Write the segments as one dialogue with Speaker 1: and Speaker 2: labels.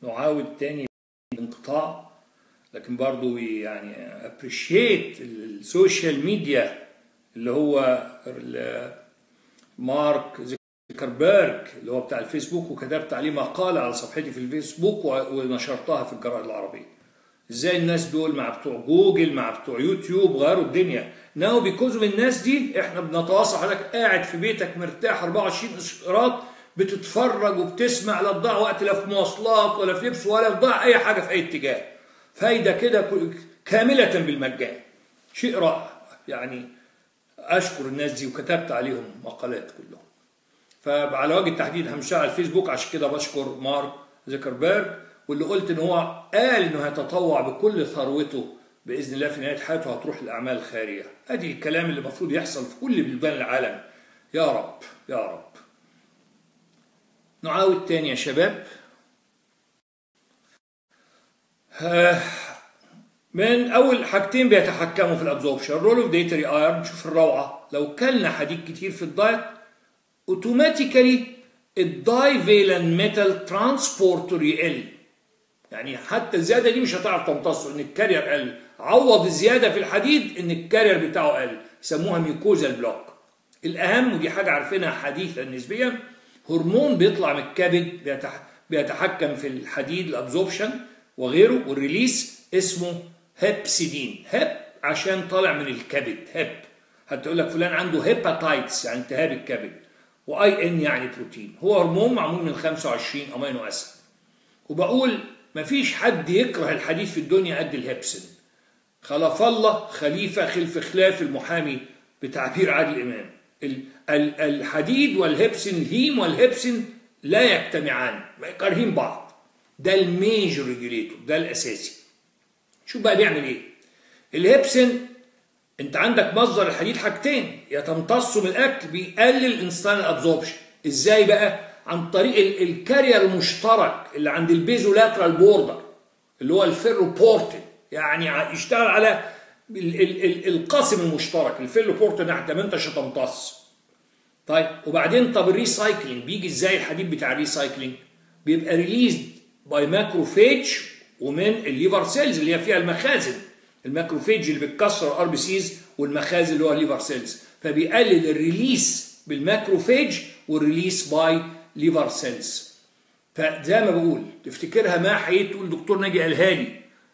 Speaker 1: نعاود تاني الانقطاع لكن برضو يعني ابريشيت السوشيال ميديا اللي هو مارك زكربيرج اللي هو بتاع الفيسبوك وكتبت عليه مقالة على صفحتي في الفيسبوك ونشرتها في الجرائد العربية ازاي الناس دول مع بتوع جوجل مع بتوع يوتيوب غيروا الدنيا ناو بيكوز من الناس دي احنا بنتواصل حضرتك قاعد في بيتك مرتاح 24 اشارات بتتفرج وبتسمع لا تضيع وقت لا في مواصلات ولا في لبس ولا تضيع اي حاجه في اي اتجاه فايده كده كامله بالمجان شيء رائع يعني اشكر الناس دي وكتبت عليهم مقالات كلهم فعلى وجه التحديد همشي على الفيسبوك عشان كده بشكر مارك زكربيرج واللي قلت ان هو قال انه هيتطوع بكل ثروته باذن الله في نهايه حياته هتروح الاعمال الخيريه ادي الكلام اللي المفروض يحصل في كل بلدان العالم يا رب يا رب نعاود تاني يا شباب من اول حاجتين بيتحكموا في الابزوربشن رول اوف ديتري ايرون شوف الروعه لو كلنا حديد كتير في الدايت اوتوماتيكالي الداي فيلان ميتال ترانسبورتر يقل يعني حتى الزياده دي مش هتعرف تمتصه ان الكارير قل عوض الزياده في الحديد ان الكارير بتاعه قل يسموها ميوكوزا بلوك الاهم ودي حاجه عارفينها حديثا نسبيا هرمون بيطلع من الكبد بيتحكم في الحديد الابزوربشن وغيره والريليس اسمه هيبسيدين هيب عشان طالع من الكبد هيب هتقول لك فلان عنده هيباتايتس يعني التهاب الكبد واي ان يعني بروتين هو هرمون معمول من 25 امينو اسيد وبقول مفيش حد يكره الحديث في الدنيا قد الهبسن خلف الله خليفه خلف خلاف المحامي بتعبير عادل امام الحديد والهبسن الهيم والهبسن لا يجتمعان كارهين بعض ده الميجر ريجوليتور ده الاساسي شوف بقى بيعمل ايه الهبسن انت عندك مصدر الحديد حاجتين يا تمتصه من الاكل بيقلل انستان الابزوربشن ازاي بقى عن طريق الكارير المشترك اللي عند البيزولاترال بوردر اللي هو الفيرو بورتن يعني يشتغل على ال ال ال القاسم المشترك الفيرو بورتن حتى ما انتش هتمتص طيب وبعدين طب الريسايكلينج بيجي ازاي الحديد بتاع الريسايكلينج بيبقى ريليزد باي ماكروفيج ومن الليفر سيلز اللي هي فيها المخازن الماكروفيج اللي بتكسر الار بي سيز والمخازن اللي هو الليفر سيلز فبيقلل الريليس بالماكروفيج والريليس باي ليفر سيلز فزي ما بقول تفتكرها ما حقيقة تقول دكتور ناجي قالها لي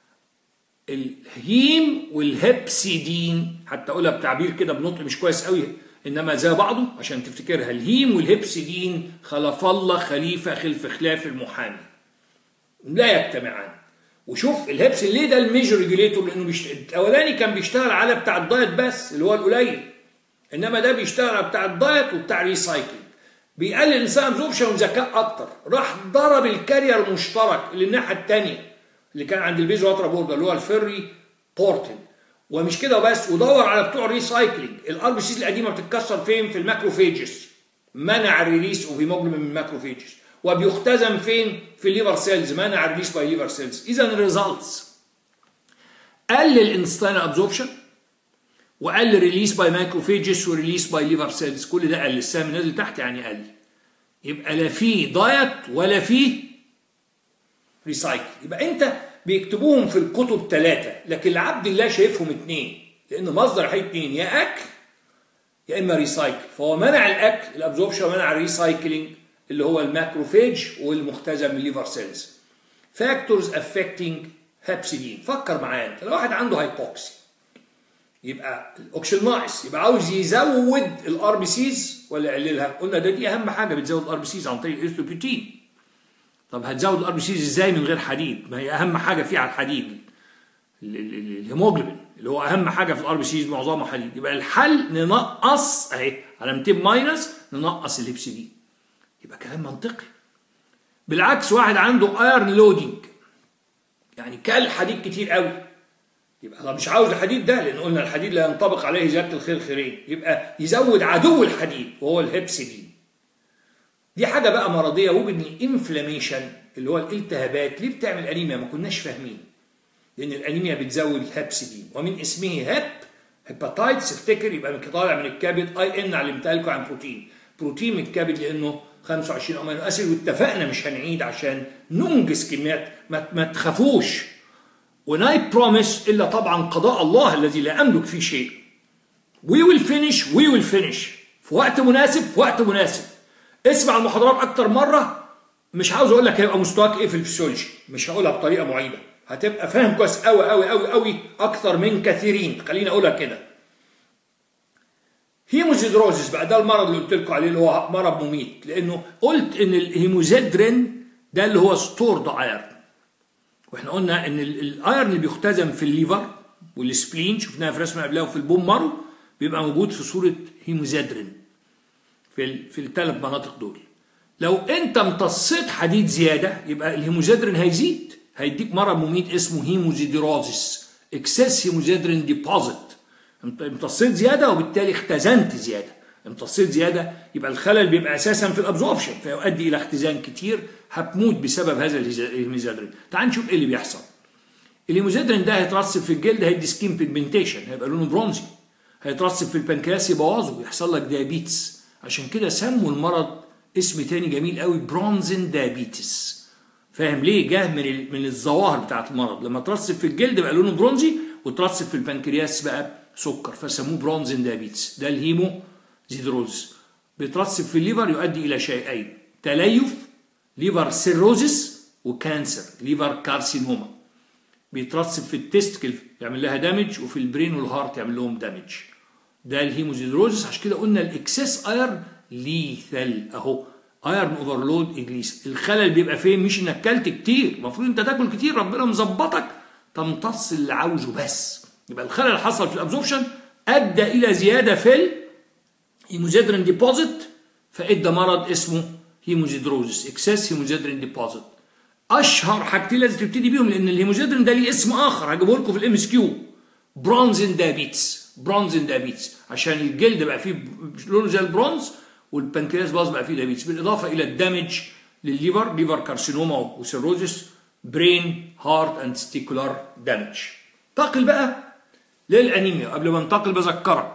Speaker 1: الهيم والهبسيدين حتى اقولها بتعبير كده بنطق مش كويس قوي انما زي بعضه عشان تفتكرها الهيم والهبسيدين خلف الله خليفه خلف خلاف المحامي لا يجتمعان وشوف الهبس ليه ده الميجر ريجوليتور لانه بيشت... الاولاني كان بيشتغل على بتاع الدايت بس اللي هو القليل انما ده بيشتغل على بتاع الدايت وبتاع الريسايكلينج بيقلل الانسان ابزوربشن وذكاء اكتر راح ضرب الكارير المشترك اللي الناحيه الثانيه اللي كان عند البيزو واتر بوردر اللي هو الفيري بورتن ومش كده بس ودور على بتوع الريسايكلينج الار بي سيز القديمه بتتكسر فين في الماكروفيجز منع الريليس اوف هيموجلوبين من الماكروفيجز وبيختزن فين في الليفر سيلز منع الريليس باي ليفر سيلز اذا الريزلتس قلل انستان ابزوربشن وقل ريليس باي مايكروفيجز وريليس باي ليفر سيلز كل ده قل السهم نازل تحت يعني قل يبقى لا في دايت ولا في ريسايكل يبقى انت بيكتبوهم في الكتب ثلاثة لكن العبد الله شايفهم اثنين لان مصدر حي اثنين يا اكل يا اما ريسايكل فهو منع الاكل الابزوربشن ومنع الريسايكلينج اللي هو الماكروفيج والمختزن من الليفر سيلز فاكتورز افكتنج هابسيدين فكر معايا انت لو واحد عنده هايبوكسي يبقى الاكسجين ناقص يبقى عاوز يزود الار بي سيز ولا يقللها قلنا ده دي اهم حاجه بتزود الار بي سيز عن طريق الاستروبيوتين طب هتزود الار بي سيز ازاي من غير حديد ما هي اهم حاجه فيه على الحديد الهيموجلوبين اللي هو اهم حاجه في الار بي سيز معظمها حديد يبقى الحل ننقص اهي على 200 ماينس ننقص الهبسيدين يبقى كلام منطقي بالعكس واحد عنده ايرن لودنج يعني كل حديد كتير قوي يبقى انا مش عاوز الحديد ده لان قلنا الحديد لا ينطبق عليه زياده الخير خيرين يبقى يزود عدو الحديد وهو الهبسيدين دي حاجه بقى مرضيه وجد الانفلاميشن اللي هو الالتهابات ليه بتعمل انيميا ما كناش فاهمين لان الانيميا بتزود الهبسيدين ومن اسمه هب هيباتايتس افتكر يبقى طالع من الكبد اي ان علمتها لكم عن بروتين بروتين من الكبد لانه 25 امينو اسيد واتفقنا مش هنعيد عشان ننجز كميات ما, ما تخافوش وناي بروميس الا طبعا قضاء الله الذي لا املك فيه شيء وي ويل فينيش وي ويل فينيش في وقت مناسب في وقت مناسب اسمع المحاضرات اكتر مره مش عاوز اقول لك هيبقى مستواك ايه في الفسيولوجي مش هقولها بطريقه معينه هتبقى فاهم كويس قوي قوي قوي قوي اكتر من كثيرين خليني اقولها كده هيموزيدروزيس بقى ده المرض اللي قلت لكم عليه اللي هو مرض مميت لانه قلت ان الهيموزيدرين ده اللي هو ستورد ايرن واحنا قلنا ان الايرن اللي بيختزن في الليفر والسبلين شفناها في رسمه قبلها وفي البون مارو بيبقى موجود في صوره هيموزيدرين في ال في الثلاث مناطق دول لو انت امتصيت حديد زياده يبقى الهيموزيدرين هيزيد هيديك مرض مميت اسمه هيموزيدروزيس اكسس هيموزيدرين ديبوزيت امتصيت زياده وبالتالي اختزنت زياده امتصيت زياده يبقى الخلل بيبقى اساسا في الابزوربشن فيؤدي الى اختزان كتير هتموت بسبب هذا الهيموزيدرين تعال نشوف ايه اللي بيحصل الهيموزيدرين ده هيترسب في الجلد هيدي سكين بيجمنتيشن هيبقى لونه برونزي هيترسب في البنكرياس يبوظه يحصل لك ديابيتس عشان كده سموا المرض اسم تاني جميل قوي برونزن ديابيتس فاهم ليه جاه من من الظواهر بتاعت المرض لما ترسب في الجلد بقى لونه برونزي وترسب في البنكرياس بقى سكر فسموه برونزن ديابيتس ده الهيمو زيدروز بيترسب في الليفر يؤدي الى شيئين تليف ليفر سيروزيس وكانسر ليفر كارسينوما بيترسب في التستكل يعمل لها دامج وفي البرين والهارت يعمل لهم دامج ده الهيموزيدروزيس عشان كده قلنا الاكسس ايرن ليثل اهو ايرن اوفرلود اجليس الخلل بيبقى فين مش انك كلت كتير المفروض انت تاكل كتير ربنا مظبطك تمتص اللي عاوزه بس يبقى الخلل اللي حصل في الابزوربشن ادى الى زياده في الهيموزيدرين ديبوزيت فادى مرض اسمه هيموزيدروزيس اكسس هيموزيدرين ديبوزيت اشهر حاجتين لازم تبتدي بيهم لان الهيموزيدرين ده ليه اسم اخر هجيبه لكم في الام اس كيو برونزن دابيتس برونزن دابيتس عشان الجلد بقى فيه لونه زي البرونز والبنكرياس باظ بقى فيه دابيتس بالاضافه الى الدمج للليفر ليفر كارسينوما وسيروزيس برين هارت اند ستيكولار دامج انتقل بقى للانيميا قبل ما انتقل بذكرك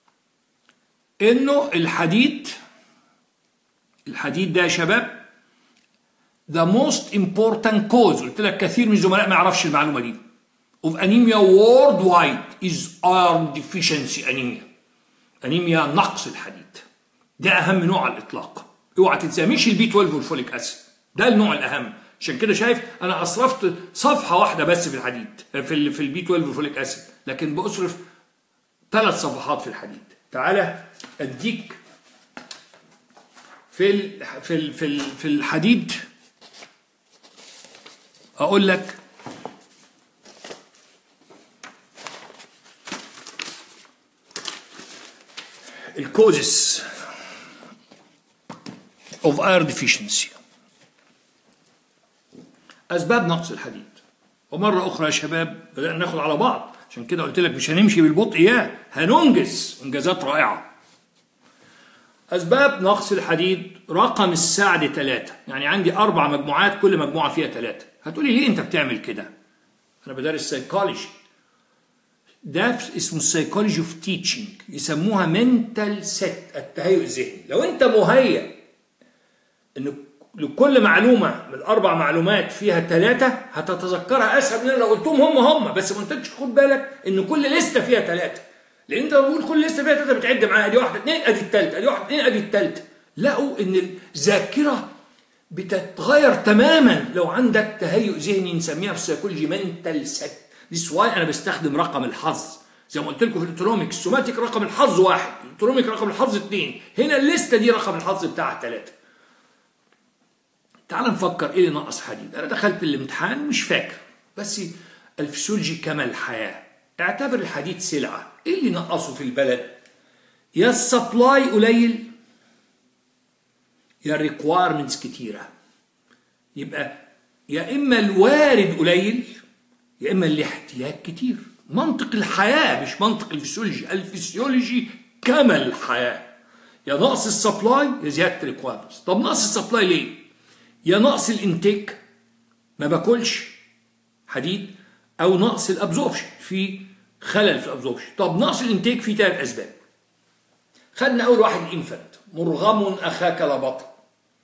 Speaker 1: انه الحديد الحديد ده يا شباب the most important cause قلت لك كثير من الزملاء ما يعرفش المعلومه دي of anemia worldwide is iron deficiency anemia انيميا نقص الحديد ده اهم نوع على الاطلاق اوعى تنساه مش البي 12 والفوليك اسيد ده النوع الاهم عشان كده شايف انا اصرفت صفحه واحده بس في الحديد في ال في البي 12 والفوليك اسيد لكن بصرف ثلاث صفحات في الحديد تعالى اديك في ال في ال في, ال في الحديد اقول لك الكوزس of iron deficiency اسباب نقص الحديد ومره اخرى يا شباب بدانا ناخد على بعض عشان كده قلت لك مش هنمشي بالبطء يا هننجز انجازات رائعه اسباب نقص الحديد رقم السعد ثلاثة يعني عندي اربع مجموعات كل مجموعه فيها ثلاثة هتقولي ليه انت بتعمل كده انا بدرس سايكولوجي ده اسمه السايكولوجي اوف تيتشنج يسموها منتال سيت التهيؤ الذهني لو انت مهيئ ان لكل معلومه من الاربع معلومات فيها ثلاثه هتتذكرها اسهل من لو قلتهم هم هم بس ما انتش خد بالك ان كل لسته فيها ثلاثه لان انت لما بتقول كل لسته فيها ثلاثه بتعد معاها دي واحده اثنين ادي الثالثه ادي واحده اثنين ادي الثالثه لقوا ان الذاكره بتتغير تماما لو عندك تهيؤ ذهني نسميها في السيكولوجي منتال سيت This why انا بستخدم رقم الحظ زي ما قلت لكم في الاوتونوميك السوماتيك رقم الحظ واحد الاوتونوميك رقم الحظ اثنين هنا الليسته دي رقم الحظ بتاعها ثلاثه تعال نفكر ايه اللي ناقص حديد انا دخلت الامتحان مش فاكر بس الفسيولوجي كما الحياه اعتبر الحديد سلعه ايه اللي نقصه في البلد يا السبلاي قليل يا الريكويرمنتس كتيره يبقى يا اما الوارد قليل يا اما الاحتياج كتير منطق الحياه مش منطق الفسيولوجي الفسيولوجي كما الحياه يا نقص السبلاي يا زياده الريكويرمنتس طب نقص السبلاي ليه يا نقص الانتيك ما باكلش حديد او نقص الابزوربشن في خلل في الابزوربشن طب نقص الانتيك في ثلاث اسباب خدنا اول واحد الانفنت مرغم اخاك لا بطل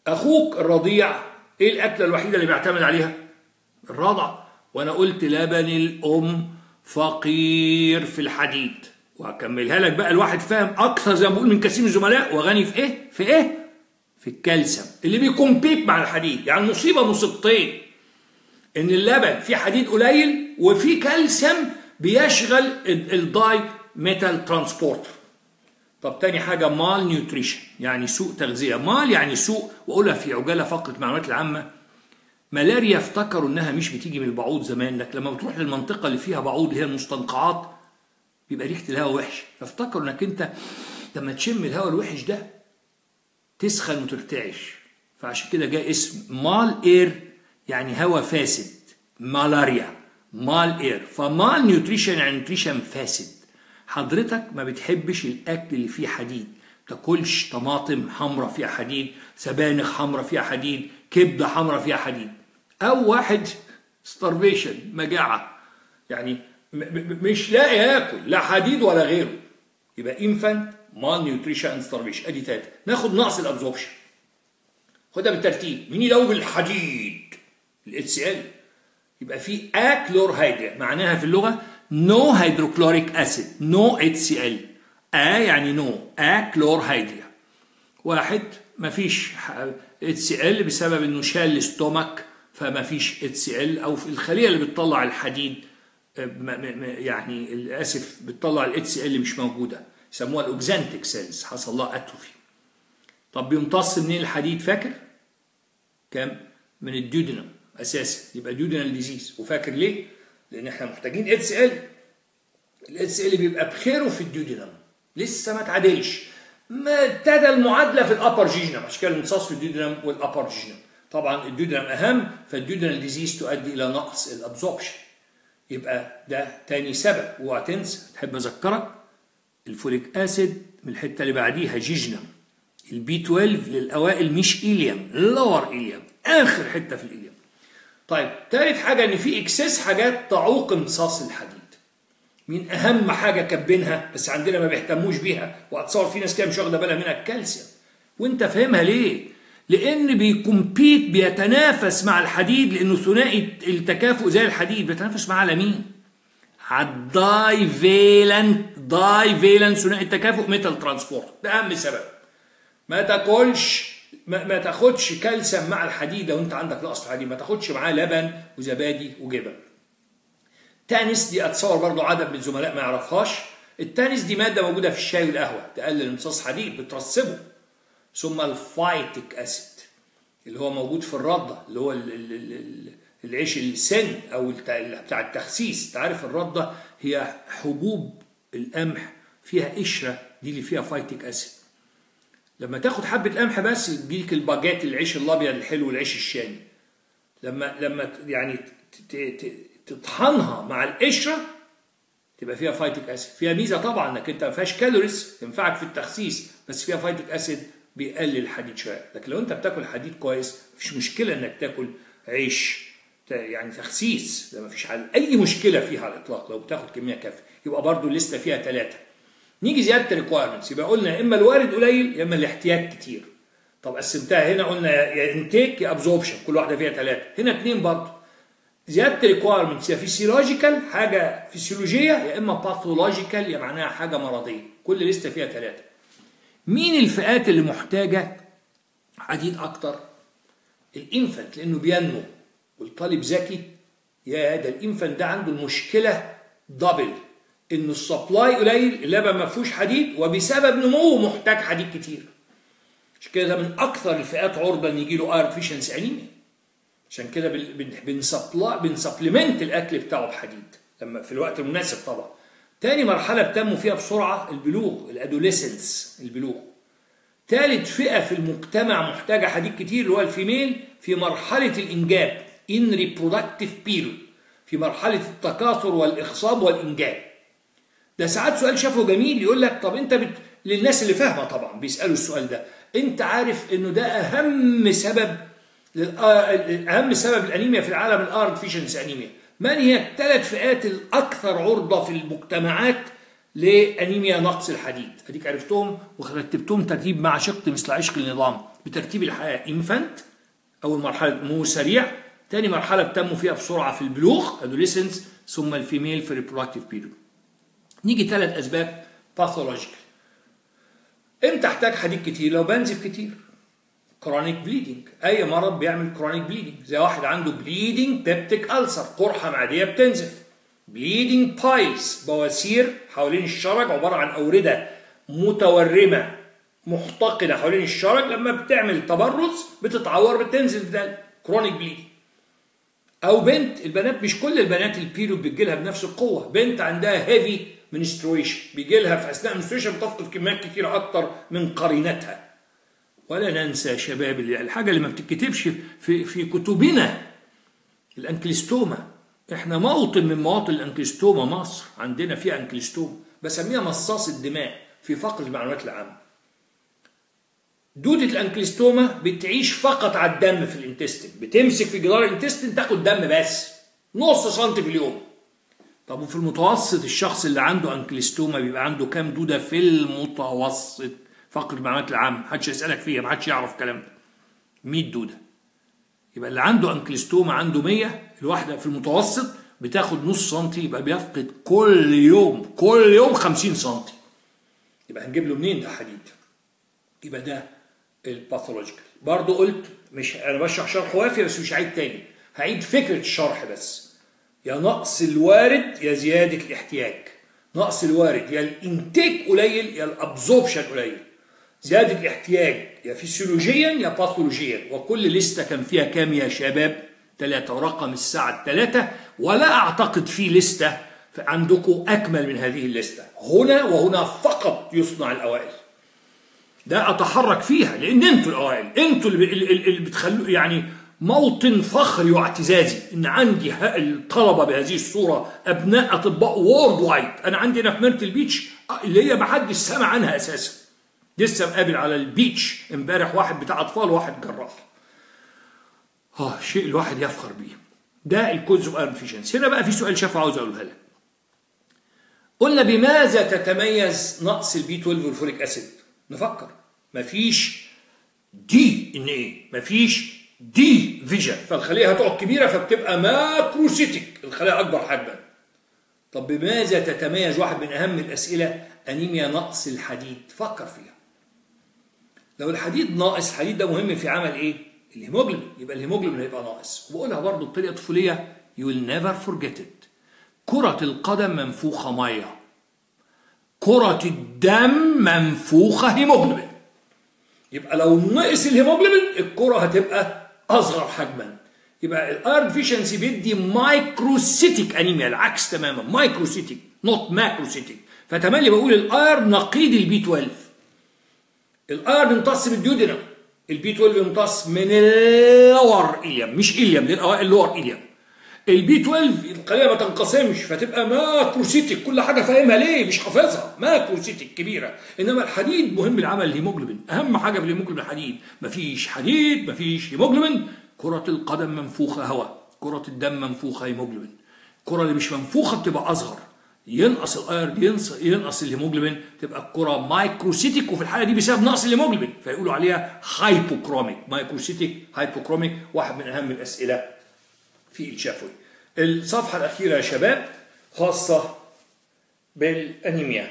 Speaker 1: اخوك الرضيع ايه الاكله الوحيده اللي بيعتمد عليها الرضع وانا قلت لبن الام فقير في الحديد وهكملها لك بقى الواحد فاهم اكثر زي ما بقول من كثير من الزملاء وغني في ايه في ايه في الكالسيوم اللي بيكمبيت مع الحديد يعني مصيبه مصيبتين ان اللبن فيه حديد قليل وفيه كالسيوم بيشغل الداي ميتال ترانسبورتر طب تاني حاجة مال نيوتريشن يعني سوء تغذية مال يعني سوء وأقولها في عجالة فقرة المعلومات العامة ملاريا افتكروا انها مش بتيجي من البعوض زمان لك لما بتروح للمنطقة اللي فيها بعوض اللي هي المستنقعات بيبقى ريحة الهواء وحش فافتكروا انك انت لما تشم الهواء الوحش ده تسخن وترتعش فعشان كده جاء اسم مال اير يعني هواء فاسد مالاريا مال اير فمال نيوتريشن يعني نيوتريشن فاسد حضرتك ما بتحبش الاكل اللي فيه حديد تاكلش طماطم حمراء فيها حديد سبانخ حمراء فيها حديد كبده حمراء فيها حديد او واحد ستارفيشن مجاعه يعني مش لاقي ياكل لا حديد ولا غيره يبقى انفانت مال نيوتريشن ستارفيشن ادي تلاته ناخد نقص الابزوربشن خدها بالترتيب مين يدوب الحديد الاتش سي ال يبقى في اكلورهيدرا معناها في اللغه نو هيدروكلوريك اسيد نو اتش سي ال ا يعني نو اكلورهيدرا واحد مفيش اتش سي ال بسبب انه شال الاستومك فما فيش اتش سي ال او في الخليه اللي بتطلع الحديد يعني اسف بتطلع الاتش سي ال مش موجوده يسموها الاوكزانتيك سيلز حصل لها اتروفي طب بيمتص منين الحديد فاكر كام من الديودنم اساسا يبقى ديودنال ديزيز وفاكر ليه لان احنا محتاجين اتش ال الاتش ال بيبقى بخيره في الديودنم لسه ما اتعدلش ما ابتدى المعادله في الابر جيجنم عشان كده الامتصاص في الديودنم والابر جيجنم طبعا الديودنم اهم فالديودنال ديزيز تؤدي الى نقص الابزوربشن يبقى ده تاني سبب اوعى تنسى تحب اذكرك الفوليك اسيد من الحته اللي بعديها جيجنم البي 12 للاوائل مش ايليوم لور ايليوم اخر حته في الايليوم طيب ثالث حاجه ان في اكسس حاجات تعوق امتصاص الحديد مين اهم حاجه كبنها بس عندنا ما بيهتموش بيها واتصور في ناس كده مش واخده بالها منها الكالسيوم وانت فاهمها ليه لان بيكمبيت بيتنافس مع الحديد لانه ثنائي التكافؤ زي الحديد بيتنافس معاه على مين على الداي فيلنت داي فيلنت ثنائي التكافؤ ميتال ترانسبورت ده اهم سبب ما تاكلش ما, ما تاخدش كالسيوم مع الحديد لو انت عندك نقص في الحديد ما تاخدش معاه لبن وزبادي وجبن تانس دي اتصور برضو عدد من الزملاء ما يعرفهاش التانس دي ماده موجوده في الشاي والقهوه تقلل امتصاص حديد بترسبه ثم الفايتيك اسيد اللي هو موجود في الرده اللي هو ال ال ال العيش السن او بتاع التخسيس انت عارف الرده هي حبوب القمح فيها قشره دي اللي فيها فايتيك اسيد لما تاخد حبه قمح بس يديك الباجات العيش الابيض الحلو والعيش الشامي لما لما يعني تطحنها مع القشره تبقى فيها فايتيك اسيد فيها ميزه طبعا انك انت ما فيهاش كالوريز تنفعك في التخسيس بس فيها فايتيك اسيد بيقلل الحديد شويه لكن لو انت بتاكل حديد كويس مفيش مشكله انك تاكل عيش يعني تخسيس ده مفيش اي مشكله فيها على الاطلاق لو بتاخد كميه كافيه يبقى برضو لسه فيها ثلاثه نيجي زياده الريكوايرمنتس يبقى قلنا يا اما الوارد قليل يا اما الاحتياج كتير طب قسمتها هنا قلنا يا انتيك يا ابزوربشن كل واحده فيها ثلاثه هنا اثنين برضه زياده الريكوايرمنتس يا فيسيولوجيكال حاجه فيسيولوجيه يا اما باثولوجيكال يا معناها حاجه مرضيه كل لسته فيها ثلاثه مين الفئات اللي محتاجه حديد اكتر الانفنت لانه بينمو والطالب ذكي يا ده الانفنت ده عنده المشكله دبل انه السبلاي قليل اللبن ما فيهوش حديد وبسبب نموه محتاج حديد كتير عشان كده ده من اكثر الفئات عرضه ان يجي له ايرون فيشنس انيميا عشان كده بنسبلا بنسبلمنت الاكل بتاعه بحديد لما في الوقت المناسب طبعا تاني مرحله بتنمو فيها بسرعه البلوغ الادوليسنس البلوغ ثالث فئه في المجتمع محتاجه حديد كتير اللي هو الفيميل في مرحله الانجاب in reproductive period في مرحله التكاثر والاخصاب والانجاب ده ساعات سؤال شافه جميل يقول لك طب انت بت... للناس اللي فاهمه طبعا بيسالوا السؤال ده انت عارف انه ده اهم سبب اهم سبب الانيميا في العالم الارض فيشنس انيميا من هي الثلاث فئات الاكثر عرضه في المجتمعات لانيميا نقص الحديد اديك عرفتهم ورتبتهم ترتيب مع شق مثل عشق النظام بترتيب الحياه انفانت اول مرحله نمو سريع تاني مرحله بتنمو فيها بسرعه في البلوغ ادوليسنس ثم الفيميل في ريبرودكتيف بيريود نيجي ثلاث اسباب باثولوجيكال امتى احتاج حديد كتير لو بنزف كتير كرونيك بليدنج اي مرض بيعمل كرونيك بليدنج زي واحد عنده بليدنج بيبتيك ألسر قرحه معديه بتنزف بليدنج بايلز بواسير حوالين الشرج عباره عن اورده متورمه محتقنه حوالين الشرج لما بتعمل تبرز بتتعور بتنزل ده كرونيك بليدنج او بنت البنات مش كل البنات البيريود بيجي لها بنفس القوه بنت عندها هيفي منسترويشن بيجي لها في اثناء المنسترويشن بتفقد كميات كتيره اكتر من قرينتها ولا ننسى يا شباب اللي الحاجه اللي ما بتتكتبش في في كتبنا الانكليستوما احنا موطن من مواطن الانكليستوما مصر عندنا فيها انكليستوما بسميها مصاص الدماء في فقر المعلومات العامه دودة الانكليستوما بتعيش فقط على الدم في الانتستين بتمسك في جدار الانتستين تاخد دم بس نص سنتي في اليوم طب وفي المتوسط الشخص اللي عنده انكليستوما بيبقى عنده كام دودة في المتوسط فقر المعلومات العامة محدش يسألك فيها محدش يعرف الكلام ده 100 دودة يبقى اللي عنده انكليستوما عنده 100 الواحدة في المتوسط بتاخد نص سنتي يبقى بيفقد كل يوم كل يوم 50 سنتي يبقى هنجيب له منين ده حديد يبقى ده الباثولوجيكال برضه قلت مش انا بشرح شرح وافي بس مش هعيد تاني هعيد فكره الشرح بس يا نقص الوارد يا زياده الاحتياج نقص الوارد يا الانتاج قليل يا الابزوربشن قليل زياده الاحتياج يا فيسيولوجيا يا باثولوجيا وكل لسته كان فيها كام يا شباب ثلاثة ورقم الساعة الثلاثة ولا أعتقد في لستة عندكم أكمل من هذه اللستة هنا وهنا فقط يصنع الأوائل ده اتحرك فيها لان انتوا الاوائل انتوا اللي, اللي بتخلوا يعني موطن فخري واعتزازي ان عندي الطلبه بهذه الصوره ابناء اطباء وورد وايد انا عندي هنا في ميرتل بيتش اللي هي ما حدش سمع عنها اساسا لسه مقابل على البيتش امبارح واحد بتاع اطفال وواحد جراح اه شيء الواحد يفخر بيه ده الكوز اوف ارفيشنس هنا بقى في سؤال شافه عاوز اقوله لك قلنا بماذا تتميز نقص البي 12 والفوليك اسيد نفكر مفيش دي ان ايه مفيش دي فيجن فالخليه هتقعد كبيره فبتبقى ماكروسيتك الخليه اكبر حجما طب بماذا تتميز واحد من اهم الاسئله انيميا نقص الحديد فكر فيها لو الحديد ناقص الحديد ده مهم في عمل ايه الهيموجلوبين يبقى الهيموجلوبين هيبقى ناقص وبقولها برضه بطريقه طفوليه you will never forget it كرة القدم منفوخة مية كرة الدم منفوخة هيموجلوبين يبقى لو نقص الهيموجلوبين الكرة هتبقى أصغر حجما يبقى الايرن ديفيشنسي بيدي مايكروسيتيك انيميا العكس تماما مايكروسيتيك نوت ماكروسيتيك فتملي بقول الايرن نقيض البي 12 الايرن يمتص من الديودينم البي 12 يمتص من اللور إليم مش إليم اللور إليم البي 12 الخليه ما تنقسمش فتبقى ماكروسيتيك كل حاجه فاهمها ليه مش حافظها ماكروسيتيك كبيره انما الحديد مهم لعمل الهيموجلوبين اهم حاجه في الهيموجلوبين الحديد مفيش حديد مفيش هيموجلوبين كره القدم منفوخه هواء كره الدم منفوخه هيموجلوبين الكره اللي مش منفوخه بتبقى اصغر ينقص الايرن ينقص ينقص الهيموجلوبين تبقى الكره مايكروسيتيك وفي الحاله دي بسبب نقص الهيموجلوبين فيقولوا عليها هايبوكروميك مايكروسيتيك هايبوكروميك واحد من اهم الاسئله في الشفوي الصفحة الأخيرة يا شباب خاصة بالأنيميا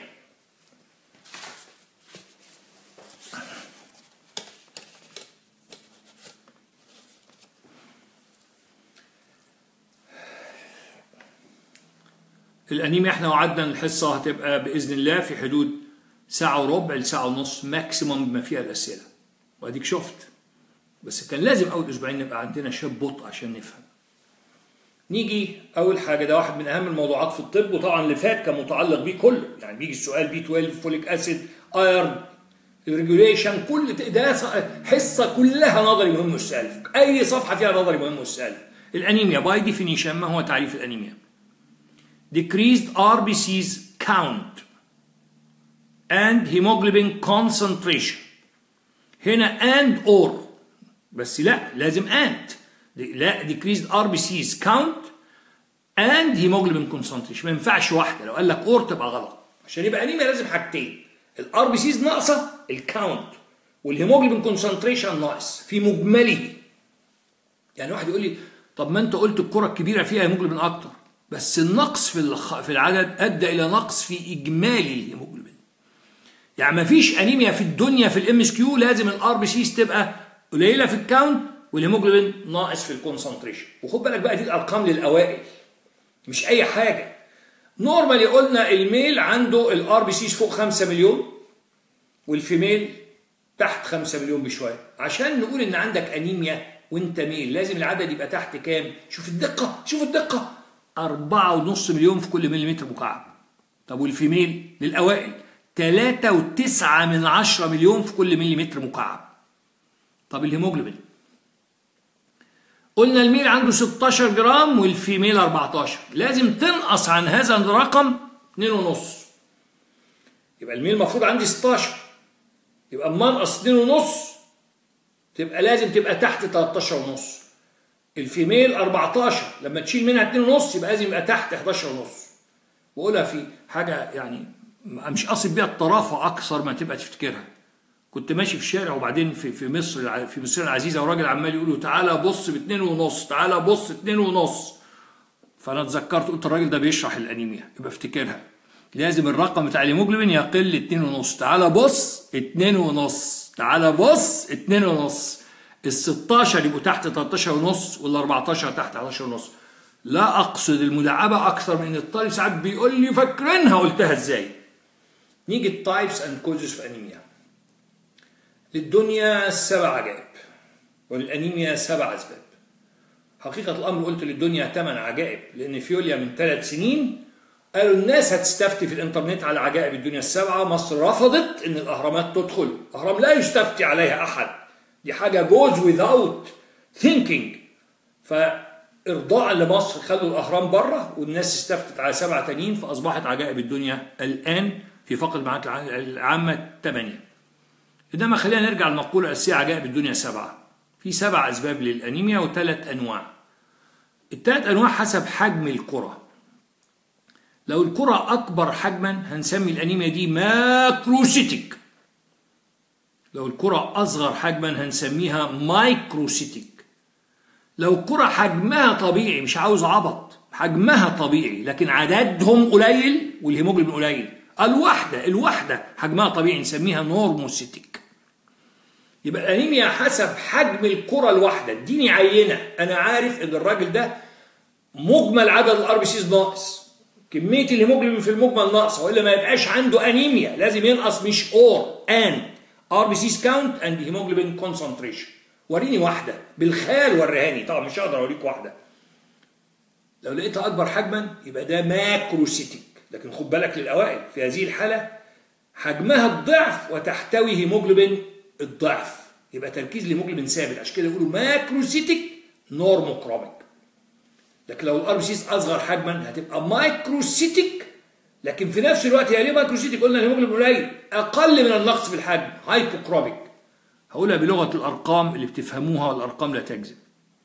Speaker 1: الأنيميا احنا وعدنا الحصة هتبقى بإذن الله في حدود ساعة وربع لساعة ونص ماكسيموم بما فيها الأسئلة وأديك شفت بس كان لازم أول أسبوعين نبقى عندنا شاب بطء عشان نفهم نيجي اول حاجه ده واحد من اهم الموضوعات في الطب وطبعا اللي فات كان متعلق بيه كله يعني بيجي السؤال بي 12 فوليك اسيد ايرن ريجوليشن كل ده حصه كلها نظري مهم السؤال اي صفحه فيها نظري مهم السؤال الانيميا باي ديفينيشن ما هو تعريف الانيميا decreased RBCs count and hemoglobin concentration هنا and or بس لا لازم and لا decreased RBCs count and hemoglobin concentration ما ينفعش واحده لو قال لك اور تبقى غلط عشان يبقى انيميا لازم حاجتين الار بي سيز ناقصه الكاونت والهيموجلوبين كونسنتريشن ناقص في مجمله يعني واحد يقول لي طب ما انت قلت الكره الكبيره فيها هيموجلوبين اكتر بس النقص في الخ... في العدد ادى الى نقص في اجمالي الهيموجلوبين يعني ما فيش انيميا في الدنيا في الام اس كيو لازم الار بي سيز تبقى قليله في الكاونت والهيموجلوبين ناقص في الكونسنتريشن وخد بالك بقى دي الارقام للاوائل مش اي حاجه نورمالي قلنا الميل عنده الار بي سيز فوق 5 مليون والفيميل تحت 5 مليون بشويه عشان نقول ان عندك انيميا وانت ميل لازم العدد يبقى تحت كام شوف الدقه شوف الدقه أربعة ونص مليون في كل مليمتر مكعب طب والفيميل للأوائل تلاتة وتسعة من عشرة مليون في كل مليمتر مكعب طب الهيموجلوبين قلنا الميل عنده 16 جرام والفيميل 14 لازم تنقص عن هذا الرقم 2.5 يبقى الميل المفروض عندي 16 يبقى اما انقص 2.5 تبقى لازم تبقى تحت 13 ونص الفيميل 14 لما تشيل منها 2 ونص يبقى لازم يبقى تحت 11 ونص بقولها في حاجة يعني مش قاصد بيها الطرافة أكثر ما تبقى تفتكرها كنت ماشي في الشارع وبعدين في في مصر في مصر العزيزة وراجل عمال يقول له تعالى بص باتنين ونص تعالى بص اتنين ونص فأنا اتذكرت قلت الراجل ده بيشرح الأنيميا يبقى افتكرها لازم الرقم بتاع الهيموجلوبين يقل اتنين ونص تعالى بص اتنين ونص تعالى بص اتنين ونص ال 16 يبقوا تحت 13 ونص وال 14 تحت 11 ونص لا اقصد المداعبه اكثر من الطالب ساعات بيقول لي فاكرينها قلتها ازاي نيجي التايبس اند كوزز في انيميا للدنيا سبع عجائب وللانيميا سبع اسباب حقيقة الأمر قلت للدنيا ثمان عجائب لأن فيوليا من ثلاث سنين قالوا الناس هتستفتي في الإنترنت على عجائب الدنيا السبعة مصر رفضت إن الأهرامات تدخل الأهرام لا يستفتي عليها أحد دي حاجة goes without thinking فإرضاء لمصر خلوا الأهرام بره والناس استفتت على سبعة تانيين فأصبحت عجائب الدنيا الآن في فقر المعلومات العامة ثمانية إنما خلينا نرجع للمقولة الأساسية عجائب الدنيا سبعة في سبع أسباب للأنيميا وثلاث أنواع الثلاث أنواع حسب حجم الكرة لو الكرة أكبر حجما هنسمي الأنيميا دي ماكروسيتيك لو الكرة أصغر حجما هنسميها مايكروسيتيك لو الكرة حجمها طبيعي مش عاوز عبط حجمها طبيعي لكن عددهم قليل والهيموجلوبين قليل الوحدة الوحدة حجمها طبيعي نسميها نورموسيتيك يبقى الانيميا حسب حجم الكرة الواحدة اديني عينة انا عارف ان الراجل ده مجمل عدد الار بي سيز ناقص كمية الهيموجلوبين في المجمل ناقصة والا ما يبقاش عنده انيميا لازم ينقص مش اور ان ار بي سيز كاونت اند هيموجلوبين كونسنتريشن وريني واحدة بالخيال وريهاني طبعا مش هقدر اوريك واحدة لو لقيتها اكبر حجما يبقى ده ماكروسيتيك لكن خد بالك للاوائل في هذه الحالة حجمها الضعف وتحتوي هيموجلوبين الضعف يبقى تركيز الهيموجلوبين ثابت عشان كده يقولوا ماكروسيتيك نورموكروميك لكن لو الار بي سيز اصغر حجما هتبقى مايكروسيتيك لكن في نفس الوقت هي ليه مايكروسيتيك قلنا الهيموجلوبين قليل اقل من النقص في الحجم هايبوكروميك هقولها بلغه الارقام اللي بتفهموها والارقام لا تكذب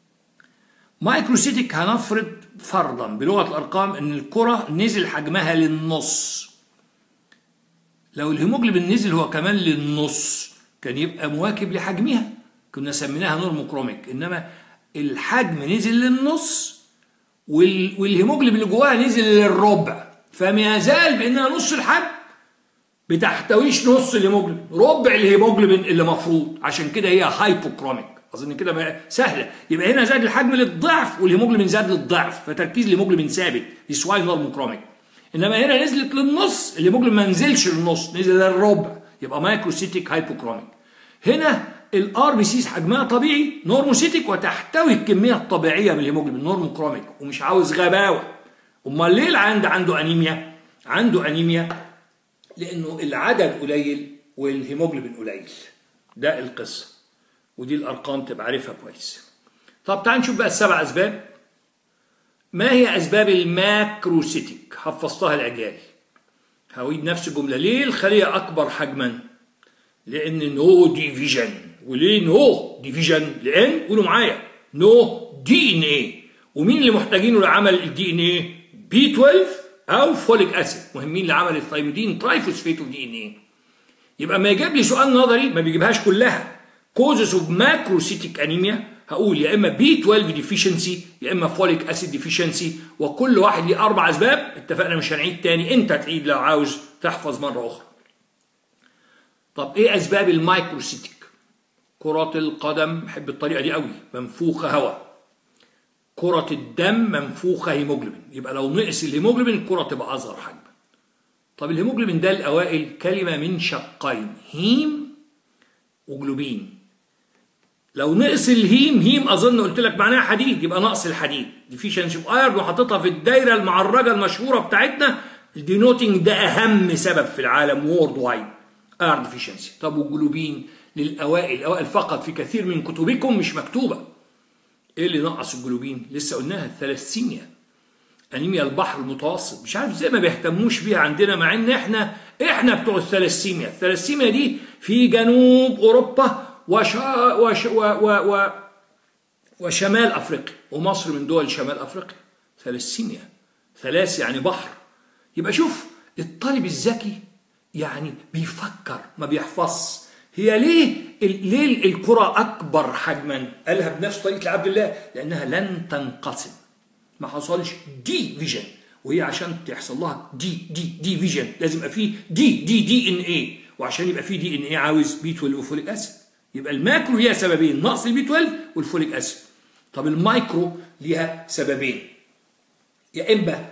Speaker 1: مايكروسيتيك هنفرض فرضا بلغه الارقام ان الكره نزل حجمها للنص لو الهيموجلوبين نزل هو كمان للنص كان يبقى مواكب لحجمها كنا سميناها نورموكروميك انما الحجم نزل للنص وال... والهيموجلوبين اللي جواها نزل للربع فما يزال بانها نص الحجم بتحتويش نص الهيموجلوبين ربع الهيموجلوبين اللي مفروض عشان كده هي هايبوكروميك اظن كده سهله يبقى هنا زاد الحجم للضعف والهيموجلوبين زاد للضعف فتركيز الهيموجلوبين ثابت دي واي نورموكروميك انما هنا نزلت للنص الهيموجلوبين ما نزلش للنص نزل للربع يبقى مايكروسيتيك هايبوكروميك هنا الار بي سيز حجمها طبيعي نورموسيتيك وتحتوي الكميه الطبيعيه من الهيموجلوبين نورموكروميك ومش عاوز غباوه امال ليه العند عنده انيميا عنده انيميا لانه العدد قليل والهيموجلوبين قليل ده القصه ودي الارقام تبقى عارفها كويس طب تعال نشوف بقى السبع اسباب ما هي اسباب الماكروسيتيك حفظتها الاجيال هعيد نفس الجمله ليه الخليه اكبر حجما لان نو ديفيجن وليه نو ديفيجن لان قولوا معايا نو دي ان ايه ومين اللي محتاجينه لعمل الدي ان ايه بي 12 او فوليك اسيد مهمين لعمل الثايمودين ترايفوسفيت اوف دي ان ايه يبقى ما يجيب لي سؤال نظري ما بيجيبهاش كلها كوزز اوف ماكروسيتيك انيميا هقول يا اما بي 12 ديفيشنسي يا اما فوليك اسيد ديفيشنسي وكل واحد ليه اربع اسباب اتفقنا مش هنعيد تاني انت تعيد لو عاوز تحفظ مره اخرى طب ايه اسباب المايكروسيتيك كرة القدم بحب الطريقة دي قوي منفوخة هواء كرة الدم منفوخة هيموجلوبين يبقى لو نقص الهيموجلوبين الكرة تبقى أصغر حجما طب الهيموجلوبين ده الأوائل كلمة من شقين هيم وجلوبين لو نقص الهيم هيم أظن قلت لك معناها حديد يبقى نقص الحديد ديفيشنسي اوف ايرون وحاططها في الدايرة المعرجة المشهورة بتاعتنا الدينوتنج ده أهم سبب في العالم وورد وايد ايرون ديفيشنسي طب والجلوبين للأوائل الأوائل فقط في كثير من كتبكم مش مكتوبة إيه اللي نقص الجلوبين لسه قلناها الثلاثيميا أنيميا البحر المتوسط مش عارف ازاي ما بيهتموش بيها عندنا مع ان احنا احنا بتوع الثلاثيميا الثلاثيميا دي في جنوب اوروبا وشا وش و و و وشمال افريقيا ومصر من دول شمال افريقيا ثلاثيميا ثلاث يعني بحر يبقى شوف الطالب الذكي يعني بيفكر ما بيحفظش هي ليه ليه الكرة أكبر حجما؟ قالها بنفس طريقة عبد الله لأنها لن تنقسم ما حصلش دي فيجن وهي عشان تحصل لها دي دي دي فيجن لازم يبقى فيه دي دي دي ان ايه وعشان يبقى فيه دي ان ايه عاوز بي 12 وفوليك اسيد يبقى الماكرو ليها سببين نقص البي 12 والفوليك اسيد طب المايكرو ليها سببين يا اما